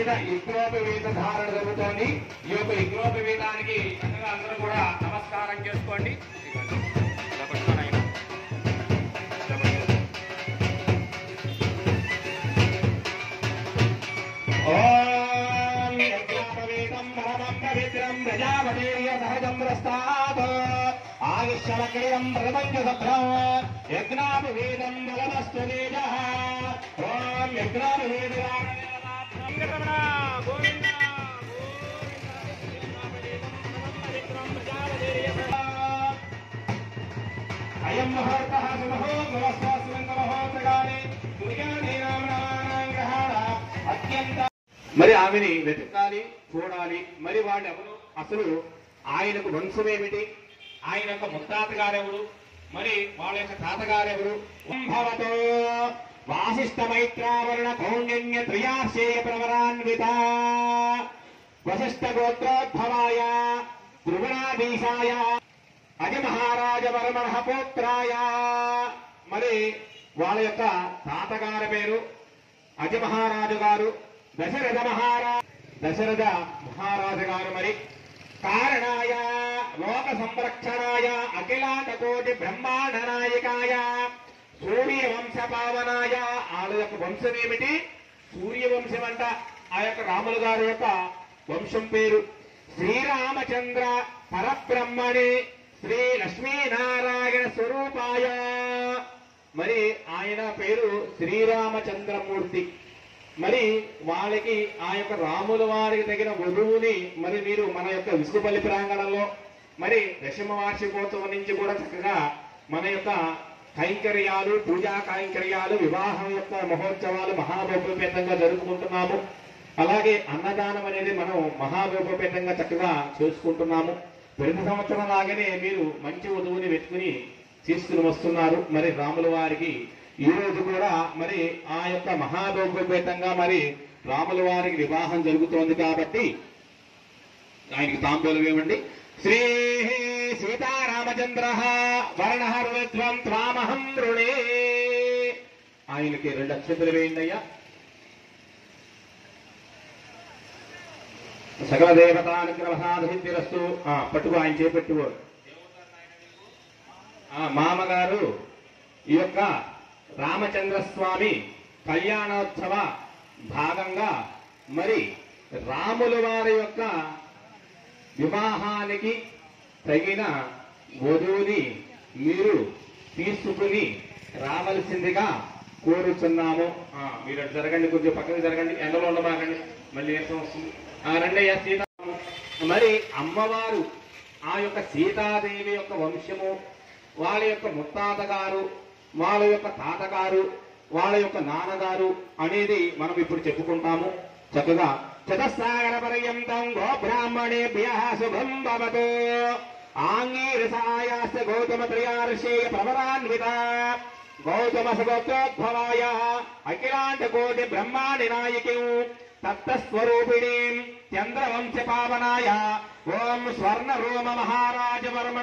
ఇక్కడ యుగ్నోపవేత ధారణ జరుగుతోంది ఈ యొక్క యుగ్నోపవేతానికి చక్కగా అందరూ కూడా నమస్కారం చేసుకోండి ఇలా పట్టుకోండి ఆయన. ఇలా పట్టుకోండి. ఓం యజ్ఞాపవేదం పరమం పవిత్రం ప్రజాపతీర్య సహజం ప్రస్తాత్ ఆయుష్యవక్రియం ప్రథమంచ సభ్రం యజ్ఞాపవేదం బలమస్తు తేజ ఓం యజ్ఞాపవేద వెంకటరమణ, గోవింద, అయం ముహూర్త సుమహో నమస్కారం మహోత్సగానే గ్రహణ అత్యంత మరి ఆమెని వెతకాలి చూడాలి మరి వాళ్ళు ఎవరు అసలు ఆయనకు వంశమేమిటి ఆయన యొక్క ముత్తాత గారెవరు మరి వాళ్ళ యొక్క తాతగారెవరు భవతో వాసిష్ఠ మైత్రావరణ కౌండిన్య త్రియాశేయ ప్రవరాన్విత వశిష్ఠ గోత్రోద్భవాయ త్రిగుణాధీశాయ అజమహారాజ వర్మణ పుత్రాయ మరి వాళ్ళ యొక్క తాతగారి పేరు అజమహారాజు గారు దశరథ మహారా దశరథ మహారాజు గారు మరి కారణాయ లోక సంరక్షణాయ అఖిలాండ కోటి బ్రహ్మాండ నాయకాయ సూర్య వంశ పావనాయ వాళ్ళ యొక్క వంశం ఏమిటి సూర్య వంశం అంట ఆ యొక్క రాములు గారి యొక్క వంశం పేరు శ్రీరామచంద్ర పరబ్రహ్మణి శ్రీ లక్ష్మీనారాయణ స్వరూపాయ మరి ఆయన పేరు శ్రీరామచంద్రమూర్తి మరి వాళ్ళకి ఆ యొక్క రాముల వారికి తగిన వధువుని మరి మీరు మన యొక్క విసుగుపల్లి ప్రాంగణంలో మరి దశమ వార్షికోత్సవం నుంచి కూడా చక్కగా మన యొక్క కైంకర్యాలు పూజా కైంకర్యాలు వివాహం యొక్క మహోత్సవాలు మహాభోపేతంగా జరుపుకుంటున్నాము అలాగే అన్నదానం అనేది మనం మహాభోపేతంగా చక్కగా చేసుకుంటున్నాము ప్రతి సంవత్సరం లాగానే మీరు మంచి వధువుని వెతుకుని తీసుకుని వస్తున్నారు మరి రాముల వారికి ఈ రోజు కూడా మరి ఆ యొక్క మహాభోగోపేతంగా మరి రాముల వారికి వివాహం జరుగుతోంది కాబట్టి ఆయనకి తాంబూలం ఇవ్వండి శ్రీ సీతారామచంద్ర వర్ణ రుద్వం త్వామహం రుణే ఆయనకి రెండు అక్షంతలు వేయండి అయ్యా సకల దేవతానుగ్రహాధిరస్తు పట్టుకు ఆయన చేపెట్టుకో ఆ మామగారు ఈ యొక్క రామచంద్ర స్వామి కళ్యాణోత్సవ భాగంగా మరి రాముల వారి యొక్క వివాహానికి తగిన వధువుని మీరు తీసుకుని రావలసిందిగా కోరుచున్నాము ఆ, మీరు అటు జరగండి కొంచెం పక్కన జరగండి ఎండలో ఉండబాగండి మళ్ళీ నీరసం వస్తుంది ఆ, రండి అయ్యా సీత మరి అమ్మవారు ఆ యొక్క సీతాదేవి యొక్క వంశము వాళ్ళ యొక్క ముత్తాత గారు వాళ్ళ యొక్క తాతగారు వాళ్ళ యొక్క నాన్నగారు అనేది మనం ఇప్పుడు చెప్పుకుంటాము చక్కగా చతసాగర పర్యంతం గోబ్రాహ్మణేభ్య శుభం భవతు ఆంగీరసాయాస్త గౌతమ త్రయార్షేయ ప్రవరాన్విత గౌతమ సగోత్రోద్భవాయ అఖిలాండ కోటి బ్రహ్మాండి నాయకి తత్స్వరూపిణీ చంద్రవంశ పావనాయ ఓం స్వర్ణ రోమ మహారాజ వర్మణ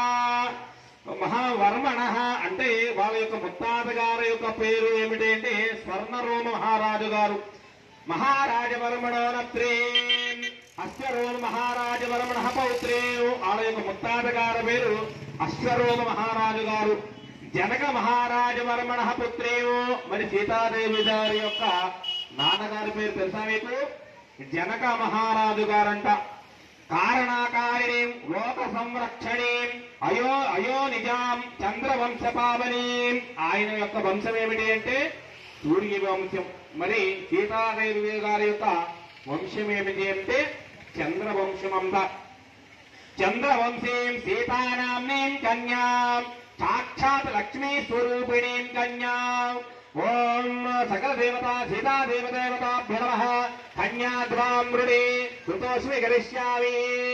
మహావర్మణ అంటే వాళ్ళ యొక్క ముత్తాత గారి యొక్క పేరు ఏమిటి అంటే స్వర్ణరోమ మహారాజు గారు మహారాజవర్మణోనత్రే అశ్వరోమ మహారాజవర్మణ పౌత్రే వాళ్ళ యొక్క ముత్తాత గారి పేరు అశ్వరోమ మహారాజు గారు జనక మహారాజవర్మణ పుత్రేయో మరి సీతాదేవి గారి యొక్క నాన్నగారి పేరు తెలుసా మీకు జనక మహారాజు గారంట కారణాకారిణీం లోక సంరక్షణీం అయో అయో నిజాం చంద్రవంశ పావనీం ఆయన యొక్క వంశం ఏమిటి అంటే సూర్య వంశం మరి సీతాదేవి గారి యొక్క వంశం ఏమిటి అంటే చంద్రవంశం అంతా చంద్రవంశీం సీతానాంనీం కన్యాం సాక్షాత్ లక్ష్మీ స్వరూపిణీం కన్యాం ఓం సకల దేవత సీతా దేవదేవతాభ్య నమ కన్యాద్వాం మృడే కృతోస్మి గరిష్యామి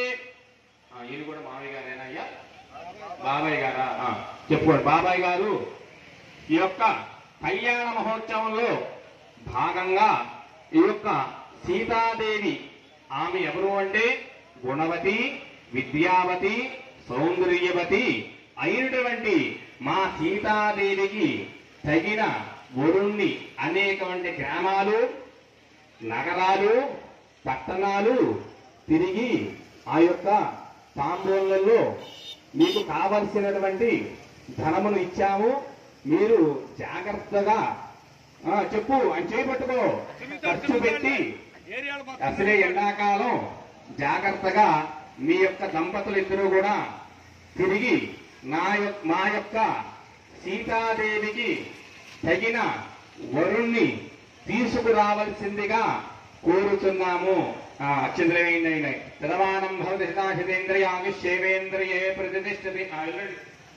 ఆ, ఈయన కూడా మావయ్య గారేనా అయ్యా బాబాయ్ గారా ఆ, చెప్పుకోండి బాబాయ్ గారు ఈ యొక్క కళ్యాణ మహోత్సవంలో భాగంగా ఈ యొక్క సీతాదేవి ఆమె ఎవరు అంటే గుణవతి విద్యావతి సౌందర్యవతి అయినటువంటి మా సీతాదేవికి తగిన వరుణ్ణి అనేకమంది గ్రామాలు నగరాలు పట్టణాలు తిరిగి ఆ యొక్క తాంబూలంలో మీకు కావలసినటువంటి ధనమును ఇచ్చాము మీరు జాగ్రత్తగా ఆ, చెప్పు అని చేపట్టుకో ఖర్చు పెట్టి అసలే ఎండాకాలం జాగ్రత్తగా మీ యొక్క దంపతులు ఇద్దరు కూడా తిరిగి నా యొక్క మా యొక్క సీతాదేవికి తగిన వరుణ్ణి తీసుకురావలసిందిగా కోరుతున్నాము ఆ, అత్యంద్ర ప్రధానం భవతి హితాశితేంద్రియామి శైవేంద్రియే ప్రతిష్టతి ఆ, వెళ్ళండి.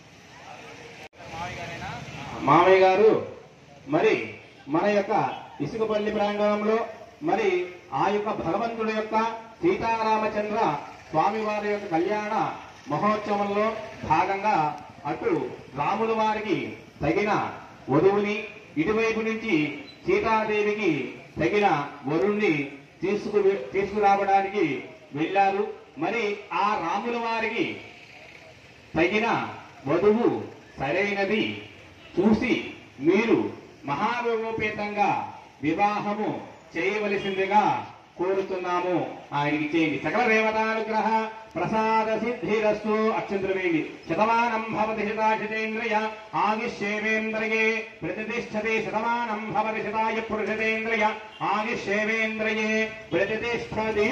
మామయ్య గారు మరి మన యొక్క ఇసుకపల్లి ప్రాంగణంలో మరి ఆ యొక్క భగవంతుడి యొక్క సీతారామచంద్ర స్వామివారి యొక్క కళ్యాణ మహోత్సవంలో భాగంగా అటు రాముల వారికి తగిన వధువుని ఇటువైపు నుంచి సీతాదేవికి తగిన వరుణ్ణి తీసుకు తీసుకురావడానికి వెళ్ళారు మరి ఆ రాముల వారికి తగిన వధువు సరైనది చూసి మీరు మహావివోపేతంగా వివాహము చేయవలసిందిగా కోరుతున్నాము ఆయనకి చేయండి సకల దేవతానుగ్రహ ప్రసాద సిద్ధిరస్తు అక్షంద్రవేణి శతమానం భవతి శతాశతేంద్రియ ఆయుష్యేవేంద్రియే ప్రతిష్టతే శతమానం భవతి శతాయ పురుషతేంద్రియ ఆయుష్యేవేంద్రియే ప్రతిష్టతి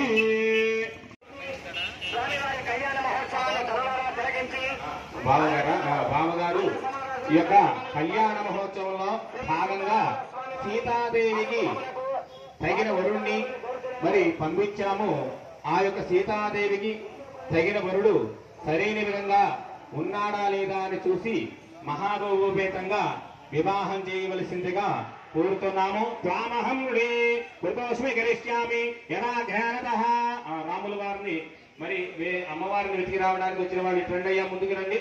బావగారా ఆ, బావగారు ఈ యొక్క కళ్యాణ మహోత్సవంలో భాగంగా సీతాదేవికి తగిన వరుణ్ణి మరి పంపించాము ఆ యొక్క సీతాదేవికి తగిన వరుడు సరైన విధంగా ఉన్నాడా లేదా అని చూసి మహాగౌరవపేతంగా వివాహం చేయవలసిందిగా కోరుతున్నాము త్వామహం రే కృతోస్మి గరిష్యామి యథా జ్ఞానత ఆ రాముల వారిని మరి వే- అమ్మవారిని వెతికి రావడానికి వచ్చిన వాళ్ళు ఇటు రండి అయ్యా ముందుకు రండి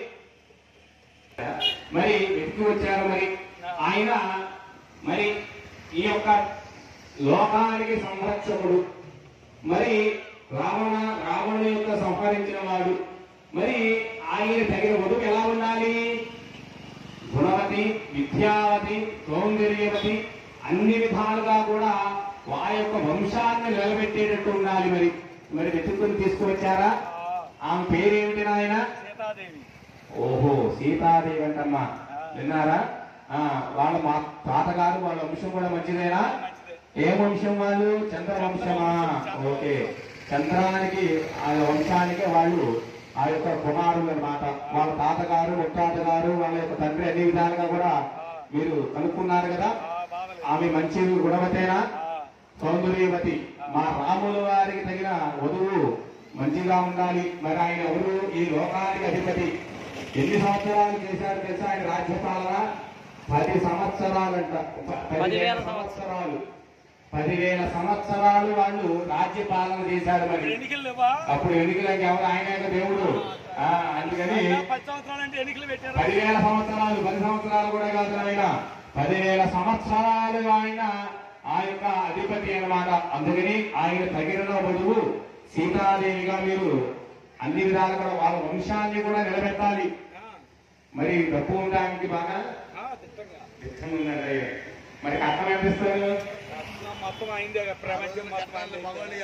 మరి వెతికి వచ్చారు మరి ఆయన మరి ఈ యొక్క లోకానికి సంరక్షకుడు మరి రావణ రావణుని యొక్క సంహరించిన వాడు మరి ఆయన తగిన వధువు ఎలా ఉండాలి గుణవతి విద్యావతి సౌందర్యవతి అన్ని విధాలుగా కూడా ఆ యొక్క వంశాన్ని నిలబెట్టేటట్టు ఉండాలి మరి మరి వెతుక్కుని తీసుకువచ్చారా ఆమె పేరేమిటి నాయన సీతాదేవి ఓహో సీతాదేవి అంటమ్మా విన్నారా ఆ, వాళ్ళ మా తాతగారు వాళ్ళ వంశం కూడా మంచిదేనా మంచిదే ఏ వంశం వాళ్ళు చంద్ర వంశమా ఓకే చంద్రానికి ఆ వంశానికి వాళ్ళు ఆ యొక్క కుమారులు అన్నమాట వాళ్ళ తాతగారు ముత్తాతగారు వాళ్ళ యొక్క తండ్రి అన్ని విధాలుగా కూడా మీరు కనుక్కున్నారు కదా ఆ బాధలు ఆమె మంచి గుణవతేనా ఆ, సౌందర్యవతి మా రాముల వారికి తగిన వధువు మంచిగా ఉండాలి మరి ఆయన ఎవరు ఈ లోకానికి అధిపతి ఎన్ని సంవత్సరాలు చేశారు తెలుసా ఆయన రాజ్యపాలన పది సంవత్సరాలంట ప- పదివేల సంవత్సరాలు పదివేల సంవత్సరాలు వాళ్ళు రాజ్యపాలన చేశారు మరి ఎన్నికలు లేవా అప్పుడు ఎన్నికలకి ఎవరు ఆయన యొక్క దేవుడు ఆ, అందుకని అయినా పది సంవత్సరాలు అంటే ఎన్నికలు పెట్టారు పదివేల సంవత్సరాలు పది సంవత్సరాలు కూడా కాదు ఆయన పదివేల సంవత్సరాలు ఆయన ఆ యొక్క అధిపతి అన్నమాట అందుకని ఆయన తగిన వధువు సీతాదేవిగా మీరు అన్ని విధాలు కూడా వాళ్ళ వంశాన్ని కూడా నిలబెట్టాలి ఆ, మరి డబ్బు ఉండడానికి బాగా ఆ, దిట్టంగా. ఇష్టం ఉందండి మరి కట్నం ఎంత ఇస్తారు అసలు మొత్తం అయిందే కదా, ప్రపంచం మొత్తం అయిందే.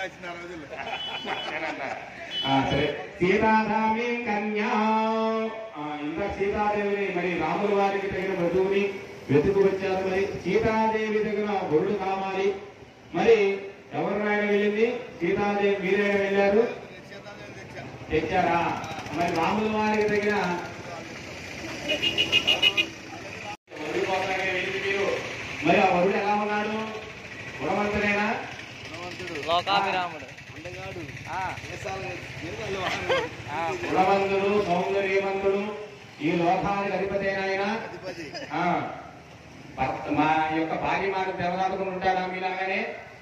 ఆ, సరే సీతారామి కన్యా ఆ, ఇంకా సీతాదేవిని మరి రాముల వారికి తగిన వధువుని వెతుకు వచ్చారు మరి సీతాదేవి తగిన వరుడు కావాలి మరి ఎవరు ఆయన వెళ్ళింది సీతాదేవి మీరే వెళ్ళారు తెచ్చారా మరి రాముల వారికి తగిన వరుడు కోసమే వెళ్ళింది మీరు మరి ఆ వరుడు ఎలా ఉన్నాడు గుణవంతుడేనా లోకాభిరాముడు ఆ, ఆ, గుణవంతుడు సౌందర్యవంతుడు ఈ లోకానికి అధిపతి ఆయన ఆ, భర్త- మా యొక్క భార్య మాకు దేవదాతకుని ఉంటాడా మీలాగానే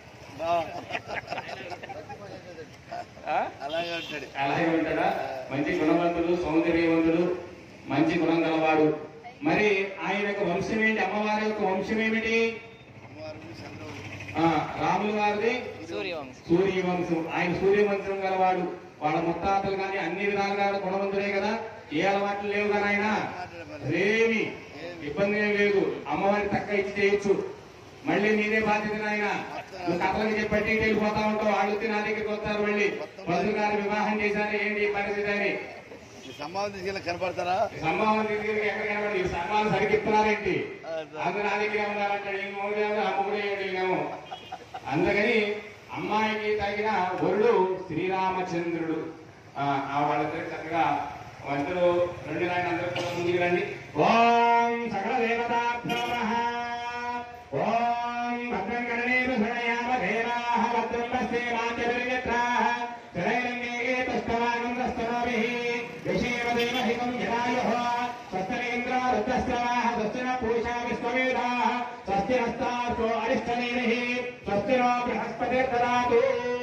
ఆ? అలాగే ఉంటాడా మంచి గుణవంతుడు సౌందర్యవంతుడు మంచి గుణం గలవాడు మరి ఆయన యొక్క వంశం ఏంటి అమ్మవారి యొక్క వంశం ఏమిటి ఆ, రాముల వారిది సూర్యవంశం సూర్యవంశం ఆయన సూర్యవంశం గలవాడు వాళ్ళ ముత్తాతలు కానీ అన్ని విధాలుగా గుణవంతుడే కదా ఏ అలవాట్లు లేవు కదా ఆయన ఏమి ఇబ్బంది ఏం లేదు అమ్మవారి తక్క ఇచ్చి చేయొచ్చు మళ్ళీ మీదే బాధ్యత నాయన నువ్వు కథలకి చెప్పి వెళ్ళిపోతా ఉంటావు వాళ్ళు వచ్చి నా దగ్గరికి వస్తారు మళ్ళీ వధువు గారు వివాహం చేశారు ఏంటి ఈ పరిస్థితి అని ఈ సంభావన తీసుకెళ్ళి కనపడతారా సంభావన దగ్గరికి ఎక్కడ కనబడి ఈ సంభావన సరిగిస్తున్నారేంటి అది నా దగ్గర ఉండాలంటాడు ఈ మూడు ఆ మూడు ఏమో అందుకని అమ్మాయికి తగిన వరుడు శ్రీరామచంద్రుడు ఆ ఆ వాళ్ళిద్దరికి చక్కగా వంటలు రెండు నాయన అందరూ కూడా ముందుకు రండి ఓం సకల దేవతాభ్యో నమః ఓం భద్రం కరణేన శృణయామ దేవాః భద్రం పశ్యే వాక్యభిర్యత్రాః స్థిరైరంగే తస్తవాగంధస్తనోభిః విషేమ దేవహితం జనాయుః స్వస్తిరేంద్ర రుద్రస్రవాः స్వస్తిన పూషా విశ్వవేదాः స్వస్తి హస్తార్తో అరిష్టనేమిః స్వస్తినో బృహస్పతిర్దదాతు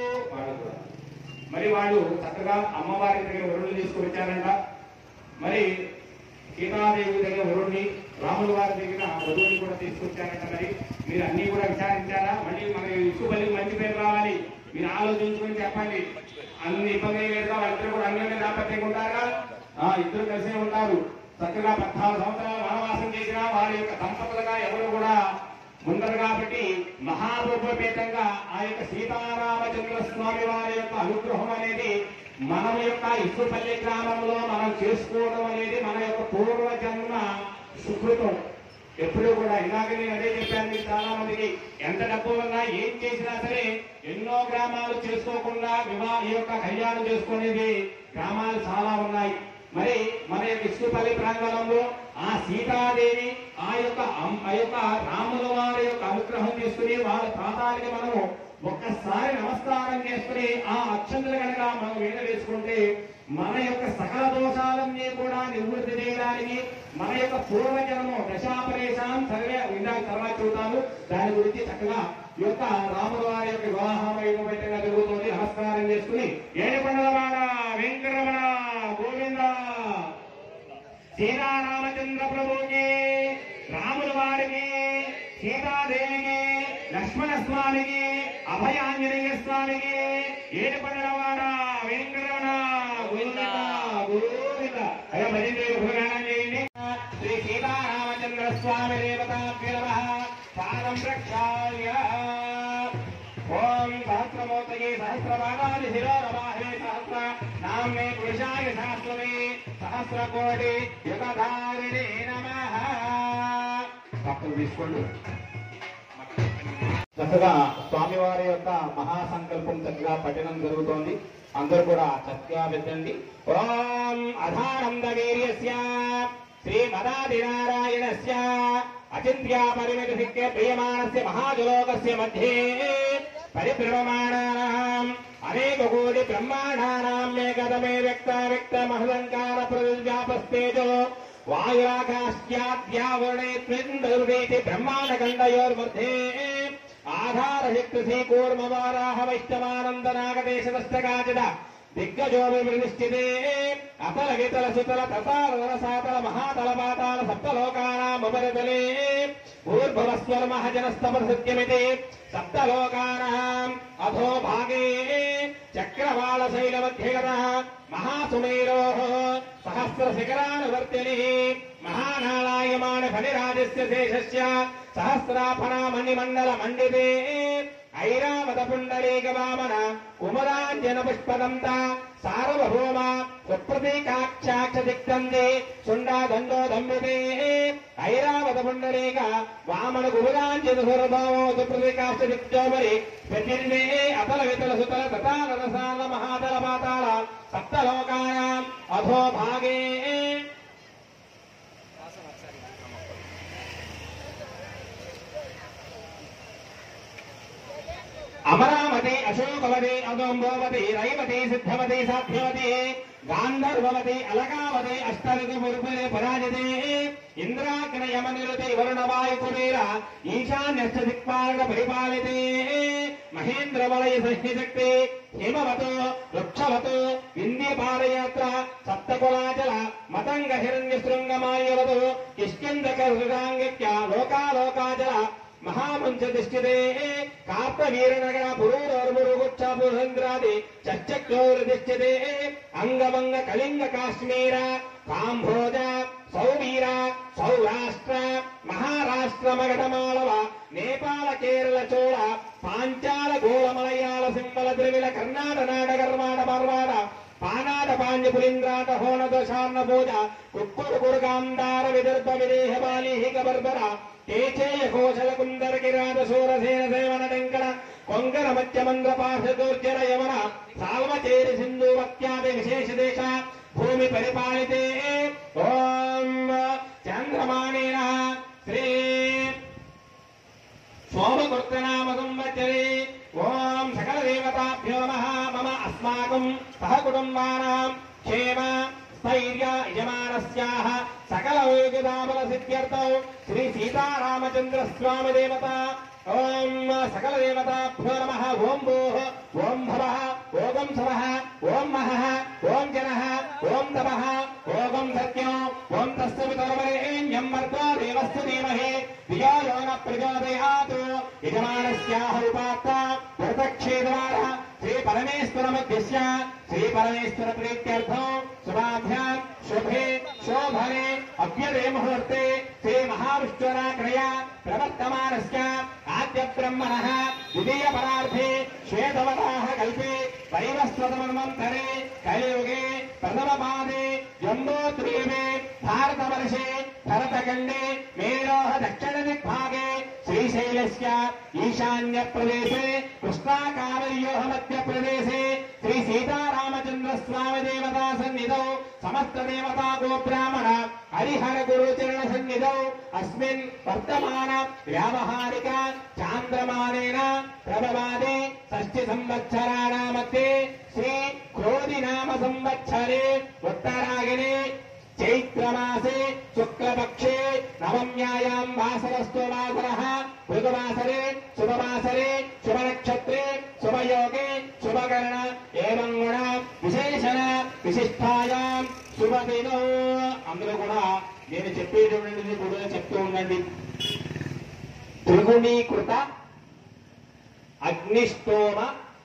మరి వాళ్ళు చక్కగా అమ్మవారి దగ్గర వరుణ్ణి తీసుకొచ్చారంట మరి సీతాదేవి దగ్గర వరుణ్ణి రాముల వారి దగ్గర వధువుని కూడా తీసుకొచ్చారంట మరి మీరు అన్ని కూడా విచారించారా మళ్ళీ మన ఇసుపల్లికి మంచి పేరు రావాలి మీరు ఆలోచించుకొని చెప్పండి అన్ని ఇబ్బంది లేదా వాళ్ళిద్దరు కూడా అన్యోన్య దాపత్యంగా ఉంటారా ఆ ఇద్దరు కలిసే ఉంటారు చక్కగా పద్నాలుగు సంవత్సరాలు వనవాసం చేసిన వారి యొక్క దంపతులుగా ఎవరు కూడా ఉండరు కాబట్టి మహారూపేతంగా ఆ యొక్క సీతారామచంద్ర స్వామి వారి యొక్క అనుగ్రహం అనేది మన యొక్క ఇసుపల్లి గ్రామంలో మనం చేసుకోవడం అనేది మన యొక్క పూర్వ జన్మ సుకృతం ఎప్పుడూ కూడా ఇలాగ నేను అదే చెప్పాను మీకు చాలా మందికి ఎంత డబ్బు ఉన్నా ఏం చేసినా సరే ఎన్నో గ్రామాలు చేసుకోకుండా వివాహ ఈ యొక్క కళ్యాణం చేసుకునేది గ్రామాలు చాలా ఉన్నాయి మరి మన యొక్క ఇసుపల్లి ప్రాంగణంలో ఆ సీతాదేవి ఆ యొక్క అమ్- ఆ యొక్క రాముల వారి యొక్క అనుగ్రహం తీసుకుని వాళ్ళ పాదాలకి మనము ఒక్కసారి నమస్కారం చేసుకుని ఆ అక్షంతలు కనుక మనం మీద వేసుకుంటే మన యొక్క సకల దోషాలన్నీ కూడా నివృత్తి చేయడానికి మన యొక్క పూర్వజన్మ దశాపరేషాం సర్వే ఇందాక తర్వాత చూద్దాము దాని గురించి చక్కగా ఈ యొక్క రాముల వారి యొక్క వివాహం వైభవంగా జరుగుతుంది నమస్కారం చేసుకుని ఏడుకొండలవాడ వెంకటరమణ గోవింద సీతారామచంద్ర ప్రభుకి రాముల వారికి సీతాదేవికి లక్ష్మణ స్వామికి అభయాంజనేయ స్వామికి ఏడుకొండలవాడ వెంకటరమణ గోవింద గోవింద అయ్యా భజన చేయండి, భజన చేయండి శ్రీ సీతారామచంద్ర స్వామి దేవతాభ్య నమః పాదం ప్రక్షాళ్య ఓం సహస్రమూర్తయే సహస్రపాదాది శిరోరవాహే సహస్ర నామ్నే పురుషాయ సహస్రమే సహస్రకోటి యుగధారిణే నమః పక్కకు తీసుకోండి చక్కగా స్వామివారి యొక్క మహాసంకల్పం చక్కగా పఠనం జరుగుతోంది అందరూ కూడా చక్కగా పెట్టండి ఓం అధానంద వీర్యస్య శ్రీ మదాదినారాయణస్య అచింత్యా పరిమితి సిక్కే ప్రియమాణస్య మహాజలోకస్య మధ్యే పరిభ్రమమాణానాం అనేక కోటి బ్రహ్మాండానాం మేకదమే వ్యక్త వ్యక్త మహలంకార ప్రవ్యాపస్తేజో వాయురాకాశ్యాద్యావరణే త్రిందరుదేతి బ్రహ్మాండఖండయోర్मध्ये ఆధారశక్తి కూర్మవారాహ వైష్ణవానందనాగదేశదస్తకాచిద దిగ్గజోభినిశ్చితే అతల వితల సుతల తతాల సాతల మహాతల పాతాల సప్తలోకానాముపరితలే ఊర్భవస్వర మహజనస్తమసత్యమితి సప్తలోకానాం అధో భాగే చక్రవాళ శైలమధ్యగత మహాసుమేరో సహస్ర శిఖరానువర్తిని మహానాళాయమాన ఫణిరాజస్య శేషస్య సహస్రాఫణామణి మండల మండితే ఐరావత పుండరీక వామన కుమరాంజన పుష్పదంత సార్వభౌమ సుప్రతీకాక్షాక్ష దిక్తందే సుండా దండో దంబితే ఐరావత పుండరీక వామన కుమరాంజన సురభావో సుప్రతీకాక్ష దిక్జోమరి ప్రతిర్వే అతల వితల సుతల తతాల రసాల మహాతల పాతాళ సప్తలోకానాం అధో భాగే అమరావతి అశోకవతి అదోంబోవతి రైవతి సిద్ధవతి సాధ్యవతి గాంధర్వవతి అలకావతి అష్టరితి మురుపరి పరాజితే ఇంద్రాగ్న యమనిరుతి వరుణ వాయు కుబేర ఈశాన్యస్థ దిక్పాలక పరిపాలితే మహేంద్ర వలయ సహ్యశక్తి హిమవతు వృక్షవతు వింధ్యపాదయాత్ర సప్తకులాచల మతంగ హిరణ్య శృంగమాయవతు కిష్కిందక హృదాంగిక్య లోకాలోకాచల మహామంచదిష్టిదే కార్తవీరనగర పురూరోర్మురుగుచ్చాపురేంద్రాది చచ్చక్రోరదిష్టిదే అంగమంగ కళింగ కాశ్మీర కాంభోజ సౌవీర సౌరాష్ట్ర మహారాష్ట్ర మగధమాళవ నేపాల కేరళ చోళ పాంచాల గోళ మలయాళ సింబల ద్రవిడ కర్ణాట నాట కర్మాట పర్వాడ పానాట పాండ్య పులింద్రాట హోన దశార్ణ పూజ కుక్కుడు కురుగాంధార విదర్భ విదేహ బాలీహిక బర్బర కేచేయ కోశల కుందర కిరాట సూరసేన సేవన టెంకణ కొంగర మధ్యమంద్ర పాశదోర్జర యమన సాల్వచేరి సింధు వక్యాది విశేష దేశ భూమి పరిపాలితే ఓం చంద్రమాణేన శ్రీ సోమకృత్యనామ సంవత్సరే ఓం సకల దేవతాభ్యో నమః మమ అస్మాకం సహ కుటుంబానాం క్షేమ స్థైర్య యజమానస్యాః సకల యోగిదాబల సిద్ధ్యర్థౌ శ్రీ సీతారామచంద్ర స్వామి దేవత ఓం సకల దేవతాభ్యో నమః ఓం భూః ఓం భవః ఓం సవః ఓం మహః ఓం జనః ఓం తపః ఓం సత్యం ఓం తస్య పితరవరేణ్యం వర్గో దేవస్య ధీమహి ధియో యో న ప్రచోదయాత్ యజమానస్యాః ఉపాత్త వ్రతక్షేద్వార శ్రీ పరమేశ్వర మధ్యస్య శ్రీ పరమేశ్వర ప్రీత్యర్థం శుభాభ్యాం శుభే శోభనే అభ్యదే ముహూర్తే శ్రీ మహావిష్ణురాగ్రయ ప్రవర్తమానస్య ఆద్య బ్రహ్మణః ద్వితీయ పరార్థే శ్వేతవరాహ కల్పే వైవస్వతమన్వంతరే కలియుగే ప్రథమ పాదే జంబోద్రీవే భారతవర్షే భరతఖండే మేరోహ దక్షిణ దిగ్భాగే శ్రీశైలస్య ఈశాన్య ప్రదేశే కృష్ణాకారయోహ మధ్య ప్రదేశే శ్రీ సీతారామచంద్ర స్వామి దేవతా సన్నిధౌ సమస్త దేవతా గోబ్రాహ్మణ హరిహర గురుచరణ సన్నిధౌ అస్మిన్ వర్తమాన వ్యావహారిక చాంద్రమానేన ప్రభవాదే షష్ఠి సంవత్సరాణామధ్యే శ్రీ క్రోధి నామ సంవత్సరే ఉత్తరాగిణి చైత్రమాసే శుక్లపక్షే నవమ్యాయాం వాసరస్తో వాసరః భృగువాసరే శుభవాసరే శుభనక్షత్రే శుభయోగే శుభకరణ ఏవం గుణ విశేషణ విశిష్టాయాం శుభదినో అందరూ కూడా నేను చెప్పేటువంటిది కూడా చెప్తూ ఉండండి త్రిగుణీకృత అగ్నిష్టోమ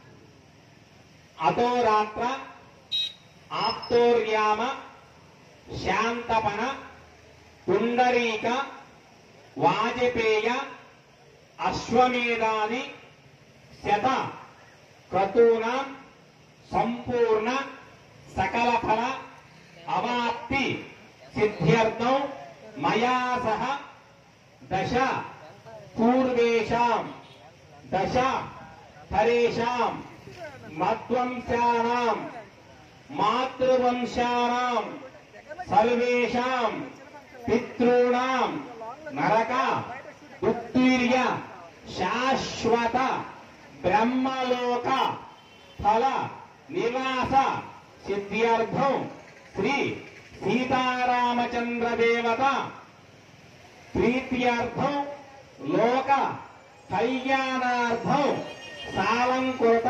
అతోరాత్ర ఆప్తోర్యామ శాంతపన పుండరీక వాజపేయ అశ్వమేధాది శత క్రతూన సంపూర్ణ సకల ఫల అవాప్తి సిద్ధ్యర్థం మయా సహ దశ పూర్వేషాం దశ పరేషాం మధ్వంశానాం మాతృవంశానాం సర్వేషాం పితॄణాం నరక ఉత్తీర్య శాశ్వత బ్రహ్మలోక ఫల నివాస సిద్ధ్యర్థం శ్రీ సీతారామచంద్ర దేవత ప్రీత్యర్థం లోక కళ్యాణార్థం సాలంకృత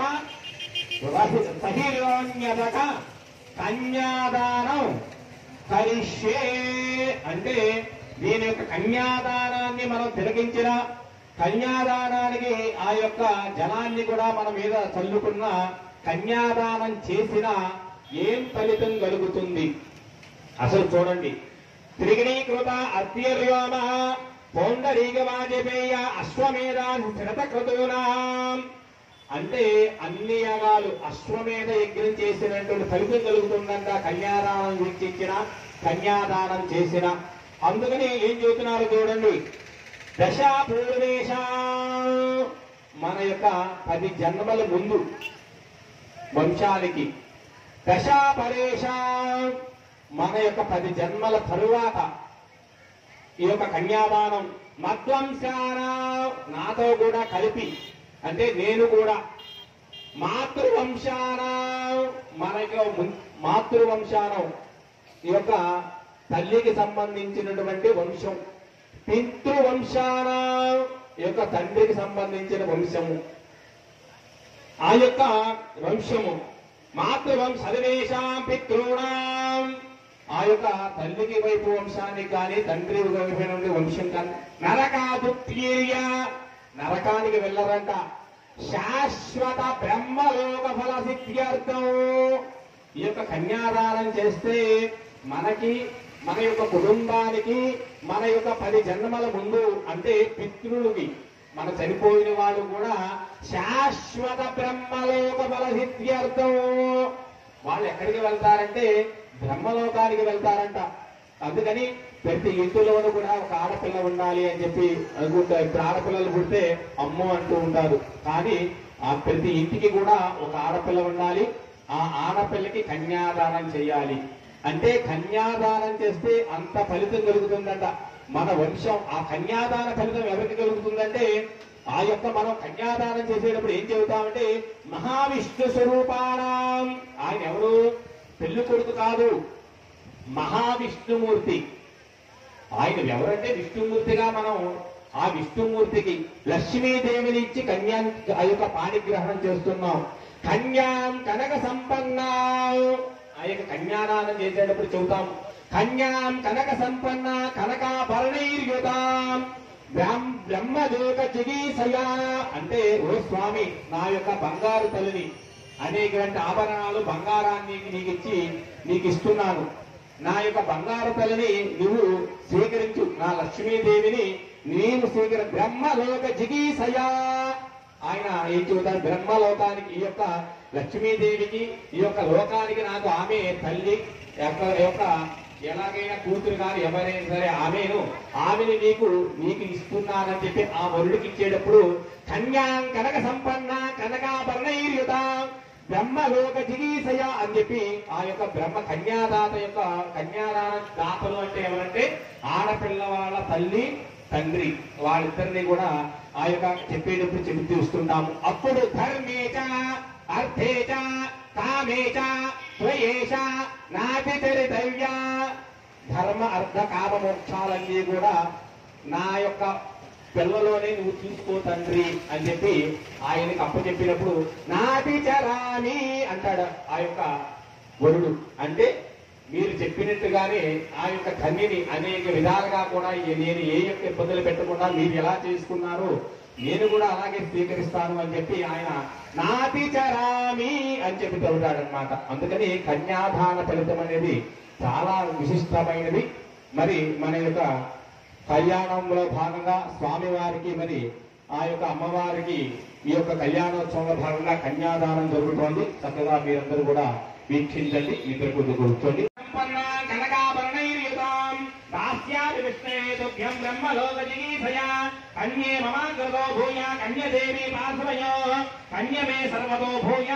సహిరోన్యతక కన్యాదానం కరిష్యే అంటే దీని యొక్క కన్యాదానాన్ని మనం తిలకించిన కన్యాదానానికి ఆ యొక్క జలాన్ని కూడా మన మీద చల్లుకున్న కన్యాదానం చేసిన ఏం ఫలితం కలుగుతుంది అసలు చూడండి త్రిగుణీకృత అత్యర్యోమ పౌండరీక వాజపేయ అశ్వమేధాది స్థిరత క్రతువునాం అంటే అన్ని యాగాలు అశ్వమేధ యజ్ఞం చేసినటువంటి ఫలితం కలుగుతుందంట కన్యాదానం వీక్షించిన కన్యాదానం చేసిన అందుకని ఏం చెబుతున్నారు చూడండి దశ పూర్వేశ మన యొక్క పది జన్మల ముందు వంశానికి దశ పరేష మన యొక్క పది జన్మల తరువాత ఈ యొక్క కన్యాదానం మధ్వంశాన నాతో కూడా కలిపి అంటే నేను కూడా మాతృవంశాన మన యొక్క ముం- మాతృవంశానం ఈ యొక్క తల్లికి సంబంధించినటువంటి వంశం పితృవంశాన ఈ యొక్క తండ్రికి సంబంధించిన వంశము ఆ యొక్క వంశము మాతృవంశ సర్వేషాం పితృణాం ఆ యొక్క తల్లికి వైపు వంశానికి కానీ తండ్రి వైపు వంశం కానీ నరకాదుత్యర్య నరకానికి వెళ్ళరంట శాశ్వత బ్రహ్మలోక ఫల సిద్ధ్యర్థం ఈ యొక్క కన్యాదానం చేస్తే మనకి మన యొక్క కుటుంబానికి మన యొక్క పది జన్మల ముందు అంటే పితృలకి మన చనిపోయిన వాళ్ళు కూడా శాశ్వత బ్రహ్మలోక బలసిద్ధ్యర్థం వాళ్ళు ఎక్కడికి వెళ్తారంటే బ్రహ్మలోకానికి వెళ్తారంట అందుకని ప్రతి ఇంటిలోనూ కూడా ఒక ఆడపిల్ల ఉండాలి అని చెప్పి అనుకుంటారు ఇప్పుడు ఆడపిల్లలు పుడితే అమ్మో అంటూ ఉంటారు కానీ ఆ ప్రతి ఇంటికి కూడా ఒక ఆడపిల్ల ఉండాలి ఆ ఆడపిల్లకి కన్యాదానం చేయాలి అంటే కన్యాదానం చేస్తే అంత ఫలితం కలుగుతుందంట మన వంశం ఆ కన్యాదాన ఫలితం ఎవరికి కలుగుతుందంటే ఆ యొక్క మనం కన్యాదానం చేసేటప్పుడు ఏం చెబుతామంటే మహావిష్ణు స్వరూపాణం ఆయన ఎవరు పెళ్లి కొడుకు కాదు మహావిష్ణుమూర్తి ఆయన ఎవరంటే విష్ణుమూర్తిగా మనం ఆ విష్ణుమూర్తికి లక్ష్మీదేవిని ఇచ్చి కన్యా ఆ యొక్క పాణిగ్రహణం చేస్తున్నాం కన్యాం కనక సంపన్న ఆ యొక్క కన్యాదానం చేసేటప్పుడు చెబుతాం కన్యాం కనక సంపన్న కనకాభరణైర్యుతాం బ్రహ్మ బ్రహ్మదేవ జిగీసయా అంటే ఓ స్వామి నా యొక్క బంగారు తల్లిని అనేకటువంటి ఆభరణాలు బంగారాన్ని నీకు ఇచ్చి నీకు ఇస్తున్నాను నా యొక్క బంగారు తల్లిని నువ్వు స్వీకరించు నా లక్ష్మీదేవిని నేను స్వీకరి బ్రహ్మలోక జిగీసయా ఆయన ఏం చెబుతారు బ్రహ్మలోకానికి ఈ యొక్క లక్ష్మీదేవికి ఈ యొక్క లోకానికి నాకు ఆమె తల్లి యొక్క యొక్క ఎలాగైనా కూతురు కానీ ఎవరైనా సరే ఆమెను ఆమెను నీకు నీకు ఇస్తున్నానని చెప్పి ఆ వరుడికి ఇచ్చేటప్పుడు కన్యాం కనక సంపన్న కనకాభరణైర్యుత బ్రహ్మలోక జిగీసయ అని చెప్పి ఆ యొక్క బ్రహ్మ కన్యాదాత యొక్క కన్యాదాన దాతలు అంటే ఎవరంటే ఆడపిల్ల వాళ్ళ తల్లి తండ్రి వాళ్ళిద్దరిని కూడా ఆ యొక్క చెప్పేటప్పుడు చెబుతూ వస్తుంటాము అప్పుడు ధర్మేచ అర్థేచ కామేచ త్వయేష నాటి చరితవ్య ధర్మ అర్థ కామ మోక్షాలన్నీ కూడా నా యొక్క పిల్లలోనే నువ్వు చూసుకో తండ్రి అని చెప్పి ఆయనకి అప్పచెప్పినప్పుడు నాటి చరామి అంటాడు ఆ యొక్క వరుడు అంటే మీరు చెప్పినట్టుగానే ఆ యొక్క కన్యని అనేక విధాలుగా కూడా ఈ- నేను ఏ యొక్క ఇబ్బందులు పెట్టకుండా మీరు ఎలా చేసుకున్నారో నేను కూడా అలాగే స్వీకరిస్తాను అని చెప్పి ఆయన నాతి చరామి అని చెప్పి చదువుతాడనమాట అందుకని కన్యాదాన ఫలితం అనేది చాలా విశిష్టమైనది మరి మన యొక్క కళ్యాణంలో భాగంగా స్వామివారికి మరి ఆ యొక్క అమ్మవారికి ఈ యొక్క కళ్యాణోత్సవంలో భాగంగా కన్యాదానం జరుగుతోంది చక్కగా మీరందరూ కూడా వీక్షించండి ఇద్దరు కొద్ది కూర్చోండి కనకాభరణైర్యుతాం దాస్యామి విష్ణే తుభ్యం బ్రహ్మలోక జిగీషయా కన్యే మమాగ్రతో భూయ కన్యదేవి పార్శ్వయో కన్య మే సర్వతో భూయ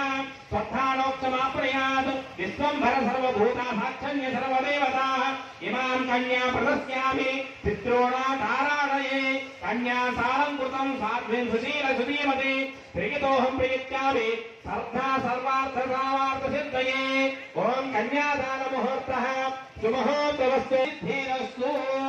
స్వర్థానోక్తమాప్రయాత్ విశ్వంభర సర్వభూతా సాక్షన్య సర్వదేవతా ఇమాం కన్యా ప్రదస్యామి పితॄణా తారాణయే కన్యా సాలంకృతం సాధ్విన్ సుశీల సుధీమతి ప్రియతోహం ప్రియత్యామి సర్ధా సర్వార్థ సావార్థ సిద్ధయే ఓం కన్యాదాన ముహూర్త సుముహూర్తవస్తు సిద్ధిరస్తు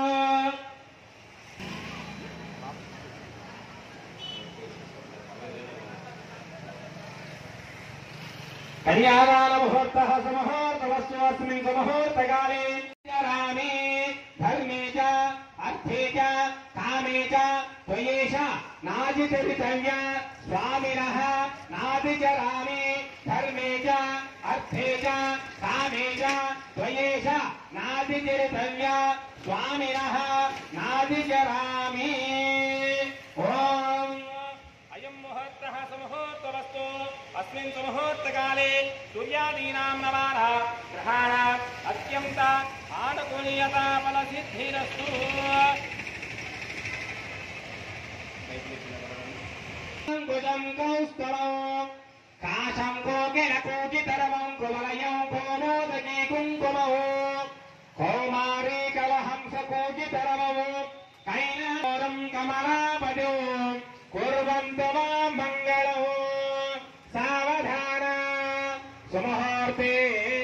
కన్యాదాన ముహూర్త సుముహూర్తవస్తు అస్మిన్ సుముహూర్తకాలే రామే ధర్మే చ అర్థే చ కామే చ త్వయేష నాజిచరితవ్య స్వామినః నాదిచరామి ధర్మే చ అర్థే చ కామే చ త్వయేష నాదిచరితవ్య స్వామినః నాదిచరామి ఓం అయం ముహూర్తః సుముహూర్తవస్తు అస్మిన్ సుముహూర్తకాలే సూర్యాదీనాం నవాన గ్రహాణ అత్యంత ఆనుకూల్యత ఫలసిద్ధిరస్తు అంకుశం కౌస్తవం కాశం కోకిల కూచితరవం కువలయం కోమోదకీ కుంకుమౌ కౌమారీ కలహంస కూచితరమవు కైలారం కమలాపదో కుర్వంతు మాం మంగళం సావధాన సుముహూర్తే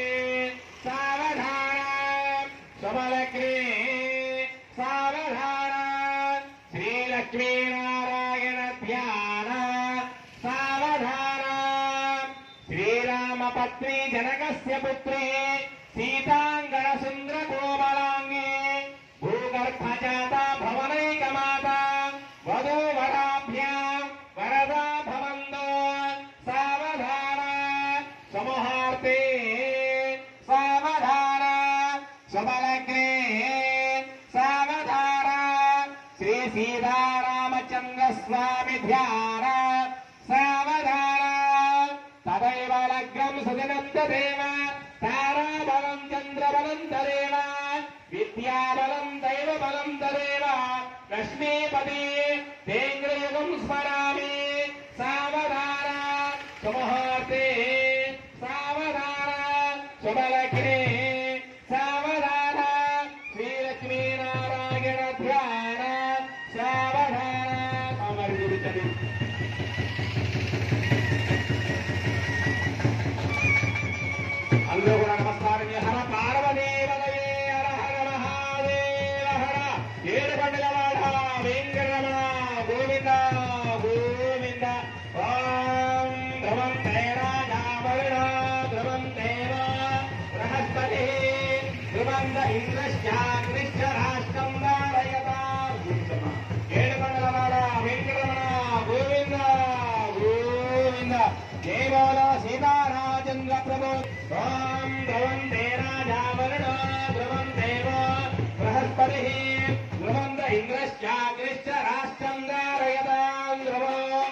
సావధాన సుమలగ్నే సావధాన శ్రీలక్ష్మీనారాయణ ధ్యాన సావధాన శ్రీరామపత్ని జనకస్య పుత్రి సీతాంగణ సుందర కోమలాంగే భూగర్భజాత భవనైకమాత వధూవరాభ్యాం వరదా భవందో సావధాన సమహార్తే సావధాన సమలగ్నే రామచంద్ర స్వామి ధ్యాన సావధాన తదైవ లగ్నం సుజనంతదేవ తారాబలం చంద్రబలం తదేవ విద్యాబలం దైవబలం తదేవ లక్ష్మీపతి తేంద్రయుగం స్మరామి సావధాన సుముహూర్తే సావధాన శుభలగ్నే సావధాన శ్రీలక్ష్మీనారాయణ ధ్యాన సావధాన అమరు గురుచది అందరూ కూడా నమస్కారం చేయ హర పార్వదేవలయే హర హర మహాదేవ హర ఏడు పండుగ వెంకటరమణ గోవింద గోవింద ఓం ధ్రువం తైరాజావరుణ ధ్రువం దేవ బృహస్పతి ధ్రువం ద ఇంద్రశ్చాగ్నిశ్చ రాష్ట్రం దారయత ఏడు పండుగ వెంకటరమణ గోవింద గోవింద దేవాల సీతారాజేంద్ర ప్రభు ఓం ధ్రువం దేరాజావరుణ ధ్రువం దేవ బృహస్పతి ధ్రువం ద ఇంద్రశ్చాగ్నిశ్చ రాష్ట్రం దారయతాం ధ్రువో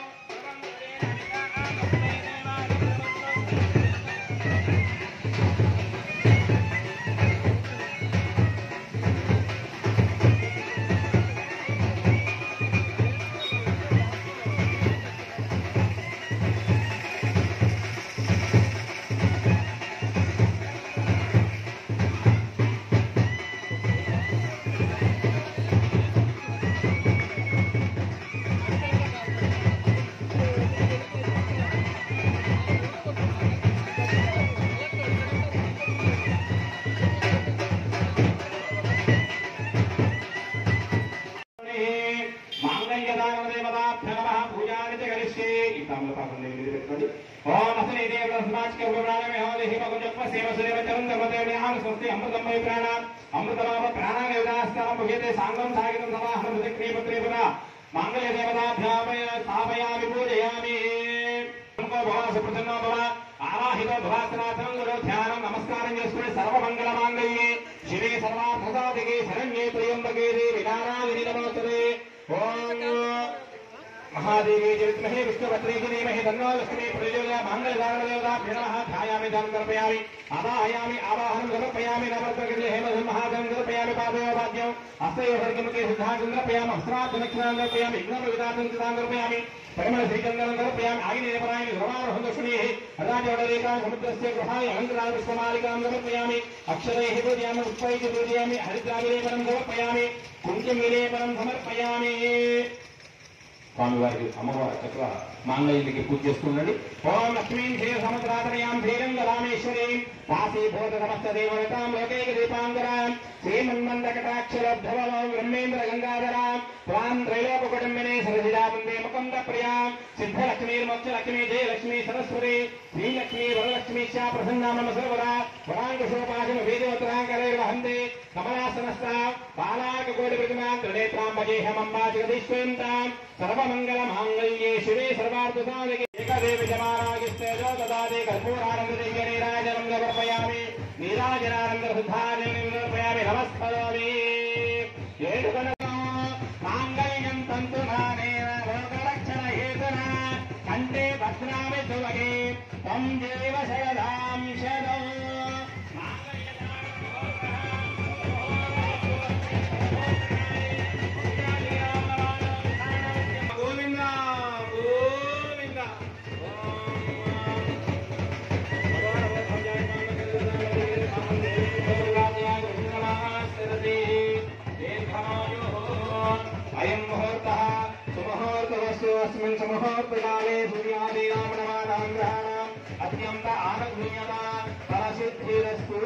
మాంగళ్యదానదేవతాభ్య నమః పూజాని చ కరిష్యే ఈ తామ్రపాత్రం దగ్గర మీద పెట్టుకోండి ఓం అసలు ఇదే బ్రహ్మాచిక ప్రాణమే హోదేహి మగుజత్వ సేవ సురేవ చరం ధర్మదేవ్యాహ స్వస్తి అమృతం వై ప్రాణ అమృతమావ ప్రాణాంగ విదాస్తానం భుజతే సాంగం సాగితం సమాహం మృతక్రియ పత్రే పున మాంగళ్య దేవతాభ్యామయ స్థాపయామి పూజయామి ఇంకో భవ సుప్రసన్నో భవ ఆవాహితో భవాసనాథం గురు ధ్యానం నమస్కారం చేసుకుని సర్వమంగళ మాంగళ్యే శివే సర్వార్థసాధికే శరణ్యే త్రయంబకే దేవి నారాయణి నమోస్తరే ఓం महादेवी च विद्महे विष्णुपत्रे च धीमहि तन्नो लक्ष्मी प्रचोदयात् मङ्गलधारणदेवताभ्यो नमः ध्यायामि धनं समर्पयामि आवाहयामि आवाहनं समर्पयामि नवरत्नकृते हेमधं महाधनं समर्पयामि पादयोपाद्यं हस्तयोर्घमुखे सिद्धां समर्पयामि हस्त्रार्थदक्षिणां समर्पयामि विघ्नप्रविदार्थं चितां समर्पयामि परिमल श्रीचन्दनं समर्पयामि आगिनेयपरायणि सर्वारोहन्दोषणीः अदाजवडरेखां समुद्रस्य गृहाय अलङ्कृतां पुष्पमालिकां समर्पयामि अक्षरैः पूजयामि पुष्पैः पूजयामि हरिद्राविलेपनं समर्पयामि कुङ्कुमविलेपनं समर्पयामि స్వామివారికి అమ్మవారి చక్కగా మాంగళ్యకి పూజ చేస్తుండండి ఓం లక్ష్మీం క్షీర సముద్రాతనయాం ధీరం గలామేశ్వరీం కాశీభూత సమస్త దేవతాం లోకైక దీపాంగరాం శ్రీమన్మందకటాక్షరద్ధవలో బ్రహ్మేంద్ర గంగాధరాం త్వాం త్రైలోక కుటుంబినే సరసిజా వందే ముకుంద ప్రియాం సిద్ధలక్ష్మీర్మోక్ష లక్ష్మీ జయలక్ష్మీ సరస్వతి శ్రీలక్ష్మీ వరలక్ష్మీ శా ప్రసన్నామమ సర్వదా వరాంకుశోపాశమ వేదవతరాంకరైర్వహంతే కమలాసనస్థ బాలాకకోటి ప్రతిమాం త్రినేత్రాం భజేహమంబా జగదీశ్వరంతాం సర్వమంగళ మాంగళ్యే శివే సర్వార్థసాధికే ఏకదేవి జమానాగిస్తేజో దదాదే కర్పూరానందదివ్య నీరాజనం సమర్పయామి నీరాజనానంద శుద్ధాజనం సమర్పయామి నమస్కరోమి ఏడు కనుక మాంగళ్యం తంతునానేన లోకరక్షణ హేతున కంటే భద్రామి తువగే త్వం దేవ శరదాం శరో గోవింద గోవింద అయం ముహూర్త సుముహూర్తవస్తు అస్మిన్ సుముహూర్తకాలే సూర్యాదీనాం నమానాం గ్రహాణం అత్యంత ఆనగృహ్యత ఫలసిద్ధిరస్తు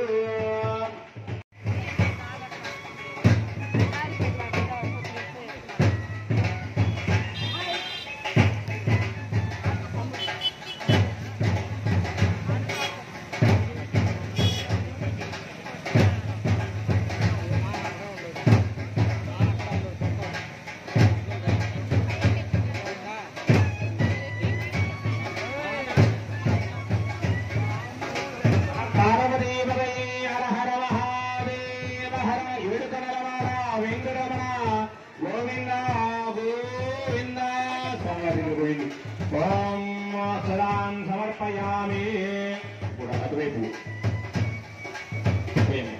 పార్వదేవతయే హర హర స్వామివారికి పోయింది ఓం సదాం సమర్పయామి కూడా అటువైపు పోయింది.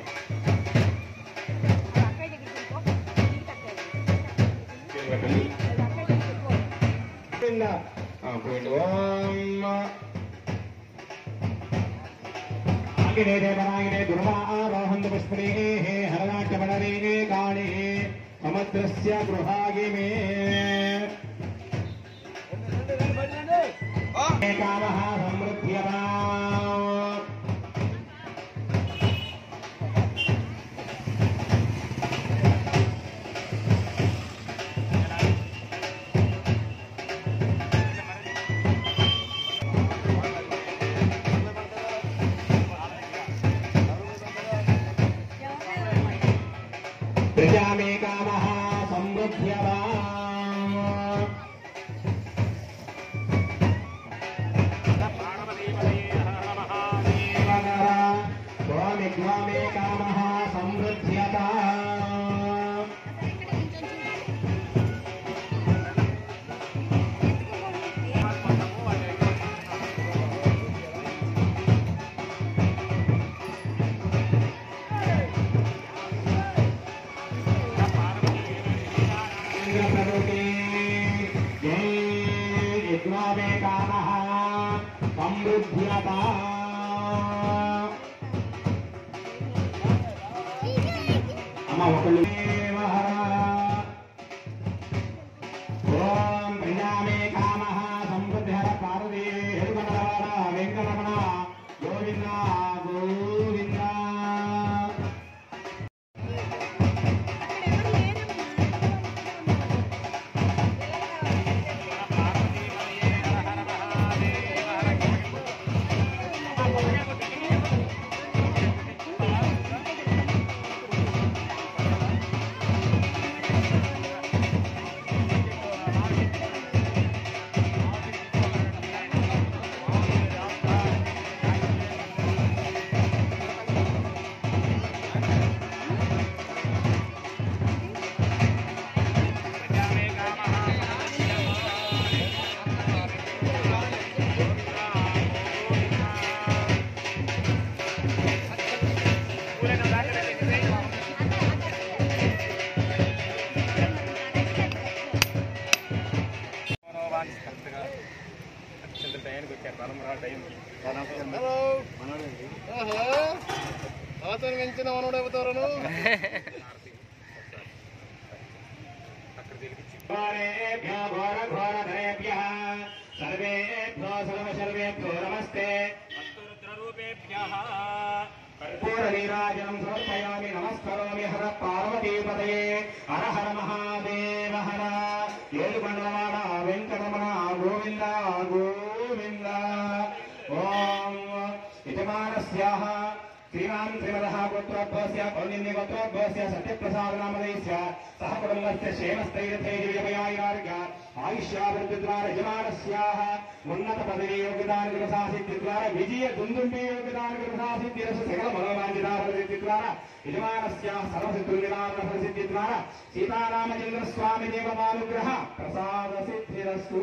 పేరు పెట్టండి. పోయిందా? ఆ, పోయింది ఓం ఆగినే దేవరాగినే దుర్వారోహంత పుష్పణే హరనాట్యమణరే కాణే సముద్రస్య గృహాగిమే కామः సమృద్ధ్యమా ప్రజామే కామः సమృద్ధ్యమా స్వామి గ్వామే కామः సమృద్ధ్యత ఇంద్రప్రభుకే జై యజ్ఞామే కామः సమృద్ధ్యత అమ్మ ఒకళ్ళు ఓం ప్రజామే కామః సమృద్ధిహర పార్వతీ హరిమనవాడ వెంకటరమణ గోవింద గోవింద అత్యంత టైంకి వచ్చారు తలమరా టైంకి అతను పెంచిన మనోడు అవుతారు ఘోరేభ్యో ఘోరఘోరధరేభ్యः సర్వేభ్యో సర్వసర్వేభ్యో నమస్తే రూపేభ్యः కర్పూరనీరాజనం సమర్పయామి నమస్కరోమి హర పార్వతీపతయే హర హర మహాదేవ హర ఏడుకొండలవాడ వెంకటరమణ గోవింద గోవింద ఓం యజమానస్యాః శ్రీరామ్ శ్రీమదः గోత్రోద్భవస్య పౌర్ణిమి గోత్రోద్భవస్య సత్యప్రసాదనామధేయస్య సహ కుటుంబస్య క్షేమస్థైర్యైర్యమయాయిరార్గ ఆయుష్యాభివృద్ధిద్వార యజమానస్యాः ఉన్నత పదవీ యోగ్యదాన గృహసాసిద్ధిద్వార విజయ దుందుంబి యోగ్యదాన గృహసాసిద్ధిరసు సకల మనోవాంఛితాభివృద్ధిద్వార యజమానస్యాः సర్వశత్రునివారణ ప్రసిద్ధిద్వార సీతారామచంద్ర స్వామి దేవతానుగ్రహ ప్రసాద సిద్ధిరస్తు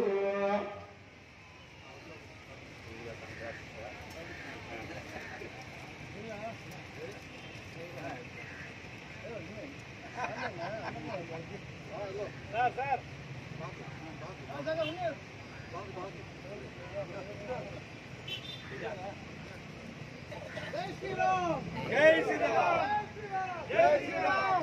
జై శ్రీరామ్ జై శ్రీరామ్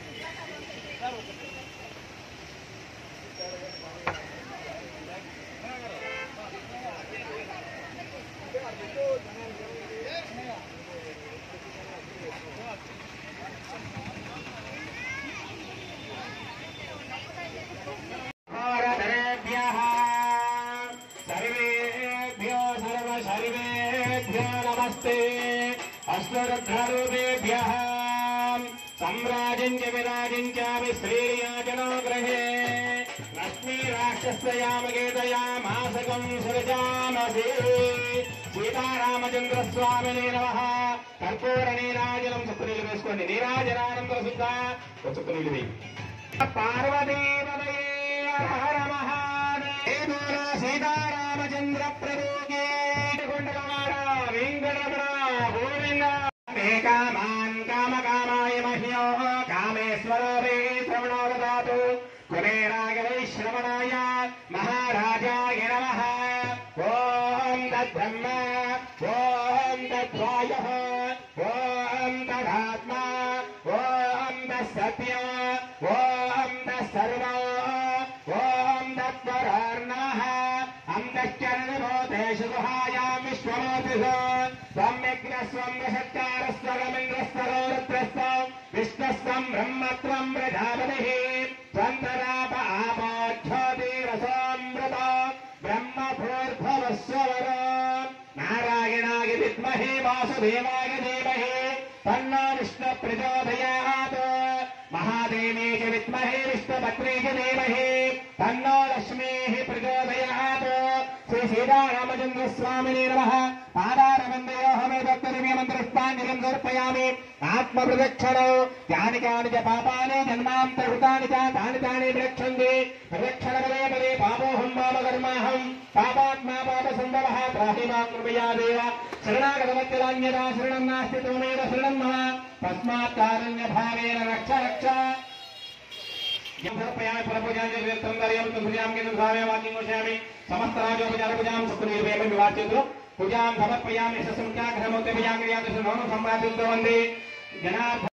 భారతరేభ్యः సర్వేభ్యో సర్వ సర్వేభ్యో నమస్తే అశ్వరుద్రరూపేభ్యः సమ్రాజం చ విరాజం చామి శ్రీయాజనో గ్రహే లక్ష్మీ రాక్షసయామగేతయామాసకం సృజామసి సీతారామచంద్ర స్వామిని నమ కర్పూర నీరాజనం చుక్కు నీళ్ళు వేసుకోండి నీరాజనానందర శుద్ధ చుక్కు నీళ్ళు వేయి పార్వతీపదయే హర మహాదేవ సీతారామచంద్ర ప్రభుకి కొండలవాడ వెంకటరమణ గోవింద మే కామాన్ కామ కామాయ మహ్యో కామేశ్వరో వే శ్రవణోదాతు కుబేరాయ వైశ్రవణాయ మహారాజాయ నమః ఓం తద్బ్రహ్మ ఓం తద్వాయ ఓం తదాత్మా ఓం తత్సత్య ఓం తత్సర్వ ఓం తత్వరార్ణః అంతశ్చరణభూతేషు గుహాయాం విశ్వమోతిషు సమ్యగ్రస్వం వసత్కారస్వగమింద్రస్తరోరుద్రస్త విష్ణస్వం బ్రహ్మత్వం ప్రజాపతిः త్వంతరాప ఆపోక్షోతిరసోమృత బ్రహ్మభూర్భవస్వర నారాయణాయ విద్మహే వాసుదేవాయ ధీమహి తన్నో విష్ణు ప్రచోదయాత్ మహాదేవీ చ విద్మహే విష్ణుపత్రే చ ధీమహి తన్నో లక్ష్మీ ప్రచోదయాత్ శ్రీ సీతారామచంద్ర స్వామినే నమ పాదారవిందయో మే భక్తరివ్యమంత్రస్పాంజలిం సమర్పయామి ఆత్మ ప్రదక్షిణో యాని కాని చ పాపాని జన్మాంతర్హృతాని చ తాని తాని విలక్షంతి ప్రదక్షిణ పదే పదే పాపోహం పాప కర్మాహం పాపాత్మా పాప సంభవ త్రాహి మాం కృపయా దేవ శరణాగతమత్యలాన్యదా శరణం నాస్తి త్వమేవ శరణం మమ తస్మాత్ కారుణ్య భావేన రక్ష రక్ష సమర్పయామి ఫలపూజాంజలిత్తం దర్యం పూజాం కింద భావే వాక్యం వశామి సమస్త రాజోపచార పూజాం సుఖనిర్వేమ వివాచ్యతు పూజాం సమర్పయామి ససంఖ్యాగ్రహమోత్య పూజాంగ్రియాదృశ నౌన సంపాదించవంది జనార్ద